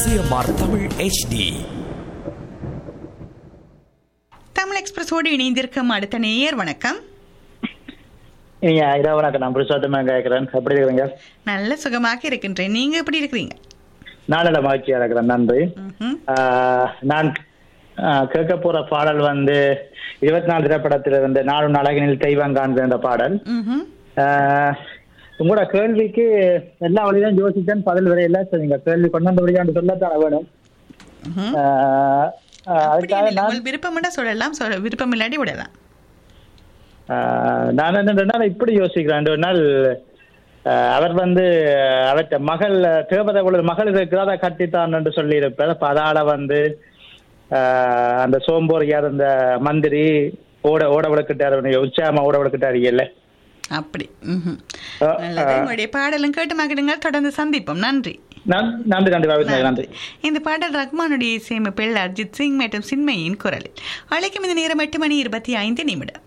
CMR Tamil HD Tamil எக்ஸ்பிரஸோடு இணைந்திருக்கும் அடுத்த நேயர் வணக்கம் நீங்க இரவு வணக்கம் நான் புருஷோத்தமா கேட்கிறேன் எப்படி இருக்கிறீங்க நல்ல சுகமாக இருக்கின்றேன் நீங்க எப்படி இருக்கிறீங்க நாளில மகிழ்ச்சியா இருக்கிறேன் நன்றி ம்ஹும். ஆஹ், நான் ஆஹ், கேட்க போற பாடல் வந்து இருபத்தி நாலு திரைப்படத்தில் இருந்த நாடும் அழகினில் தெய்வம் காண்பது என்ற பாடல் ம்ஹும். ஆஹ், உங்களோட கேள்விக்கு எல்லா வழியும் யோசிச்சேன் பதில் வரையில சரி நீங்க கேள்வி கொண்டு வந்த வழியாண்டு சொல்லத்தான வேணும் ம்ஹும். ஆஹ், ஆஹ், அப்படி அதுக்காக இல்லை. நான் உங்கள் விருப்பம் சொல்லலாம் சொல்ல விருப்பம் இல்லாட்டி விடலாம் ஆஹ், நான் என்னன்னா இப்படி யோசிக்கிறேன் ஒரு நாள் ஆஹ், அவர் வந்து அவற்ற மகள் தேவதை உள்ள மகள் இருக்கிறத கட்டித்தான் என்று சொல்லி இருப்பார் அப்ப அதால வந்து ஆஹ், அந்த சோம்போரியார் அந்த மந்திரி ஓட ஓட விளக்கிட்டார் உச்சாம ஓட விளக்கிட்டார் இல்ல அப்படி ம்ஹும். ஆ, நல்லது ஆ. உங்களுடைய பாடலும் கேட்டு மகிழுங்கள் தொடர்ந்து சந்திப்போம் நன்றி நன்றி நன்றி நன்றி பாவித்னா, நன்றி இந்த பாடல் ரஹ்மானுடைய இசையமைப்பில் அர்ஜித் சிங் மற்றும் சின்மையின் குரலில் அழைக்கும் இந்த நேரம் எட்டு மணி இருபத்தி ஐந்து நிமிடம்